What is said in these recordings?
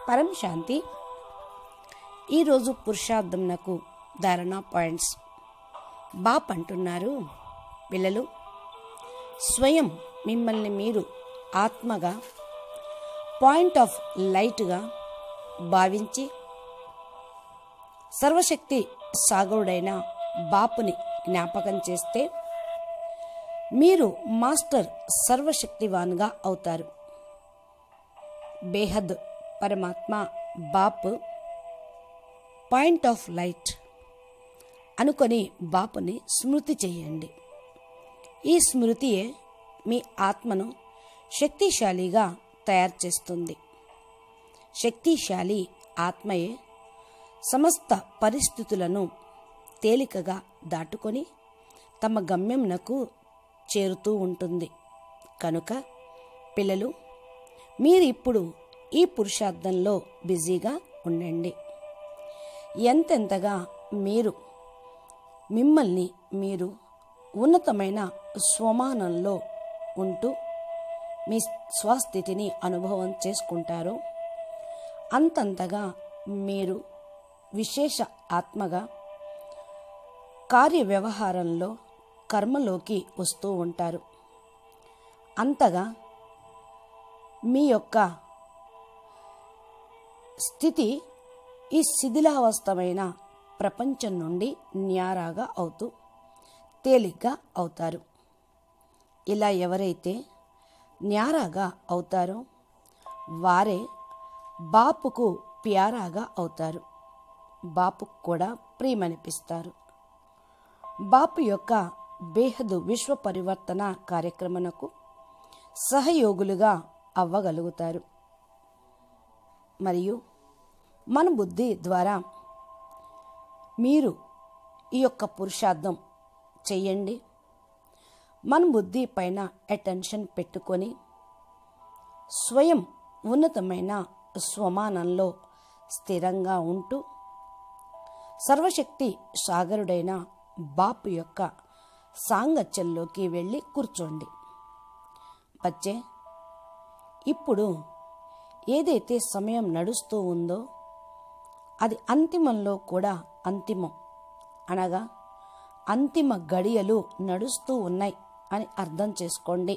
పరం శాంతి ఈరోజు పురుషార్థంనకు ధారణ పాయింట్స్ బాప్ అంటున్నారు పిల్లలు స్వయం మిమ్మల్ని మీరు ఆత్మగా పాయింట్ ఆఫ్ లైట్గా భావించి సర్వశక్తి సాగరుడైన బాపుని జ్ఞాపకం చేస్తే మీరు మాస్టర్ సర్వశక్తివాన్గా అవుతారు బేహద్ పరమాత్మ బాప్ పాయింట్ ఆఫ్ లైట్ అనుకొని బాపుని స్మృతి చేయండి ఈ స్మృతియే మీ ఆత్మను శక్తిశాలిగా తయారు చేస్తుంది శక్తిశాలి ఆత్మయే సమస్త పరిస్థితులను తేలికగా దాటుకొని తమ గమ్యంనకు చేరుతూ ఉంటుంది కనుక పిల్లలు మీరు ఇప్పుడు ఈ పురుషార్థంలో బిజీగా ఉండండి ఎంతెంతగా మీరు మిమ్మల్ని మీరు ఉన్నతమైన స్వమానంలో ఉంటూ మీ స్వస్థితిని అనుభవం చేసుకుంటారో అంతంతగా మీరు విశేష ఆత్మగా కార్య వ్యవహారంలో కర్మలోకి వస్తూ ఉంటారు అంతగా మీ యొక్క స్థితి ఈ శిథిలావస్థమైన ప్రపంచం నుండి న్యారాగా అవుతూ తేలిగ్గా అవుతారు ఇలా ఎవరైతే న్యారాగా అవుతారో వారే బాపుకు ప్యారాగా అవుతారు బాపుకు కూడా ప్రియమనిపిస్తారు బాపు యొక్క బేహదు విశ్వ పరివర్తన కార్యక్రమనకు సహయోగులుగా అవ్వగలుగుతారు మరియు మన బుద్ధి ద్వారా మీరు ఈ యొక్క పురుషార్థం చెయ్యండి మన బుద్ధి పైన అటెన్షన్ పెట్టుకొని స్వయం ఉన్నతమైన స్వమానంలో స్థిరంగా ఉంటూ సర్వశక్తి సాగరుడైన బాపు యొక్క సాంగత్యంలోకి వెళ్ళి కూర్చోండి బచ్చే ఇప్పుడు ఏదైతే సమయం నడుస్తూ ఉందో అది అంతిమంలో కూడా అంతిమం అనగా అంతిమ గడియలు నడుస్తూ ఉన్నాయి అని అర్థం చేసుకోండి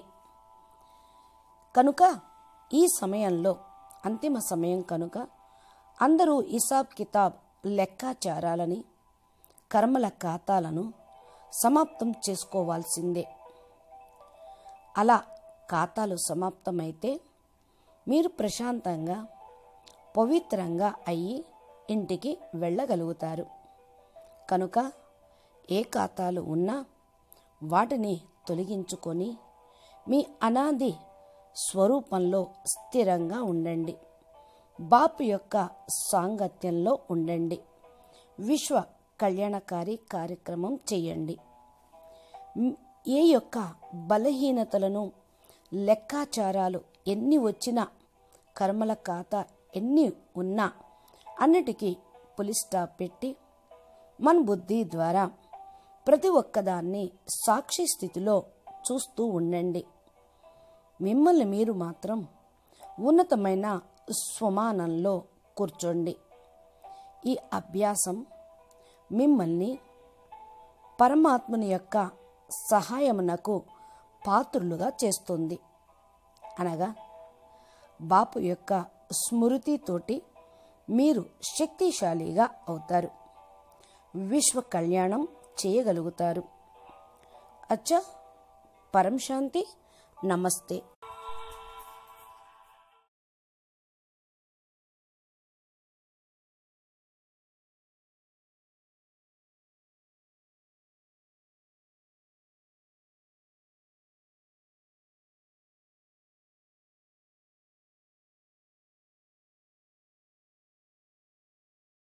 కనుక ఈ సమయంలో అంతిమ సమయం కనుక అందరూ హిసాబ్ కితాబ్ లెక్కాచారాలని కర్మల ఖాతాలను సమాప్తం చేసుకోవాల్సిందే అలా ఖాతాలు సమాప్తమైతే మీరు ప్రశాంతంగా పవిత్రంగా అయ్యి ఇంటికి వెళ్ళగలుగుతారు కనుక ఏ ఖాతాలు ఉన్నా వాటిని తొలగించుకొని మీ అనాది స్వరూపంలో స్థిరంగా ఉండండి బాపు యొక్క సాంగత్యంలో ఉండండి విశ్వ కళ్యాణకారి కార్యక్రమం చేయండి ఏ యొక్క బలహీనతలను లెక్కాచారాలు ఎన్ని వచ్చినా కర్మల ఖాతా ఎన్ని ఉన్నా అన్నిటికీ పులి స్టాప్ పెట్టి మన బుద్ధి ద్వారా ప్రతి ఒక్కదాన్ని సాక్షి స్థితిలో చూస్తూ ఉండండి మిమ్మల్ని మీరు మాత్రం ఉన్నతమైన స్వమానంలో కూర్చోండి ఈ అభ్యాసం మిమ్మల్ని పరమాత్మని యొక్క సహాయమునకు పాత్రులుగా చేస్తుంది అనగా బాపు యొక్క స్మృతితోటి మీరు శక్తిశాలిగా అవుతారు విశ్వ కళ్యాణం చేయగలుగుతారు అచ్చా పరం శాంతి నమస్తే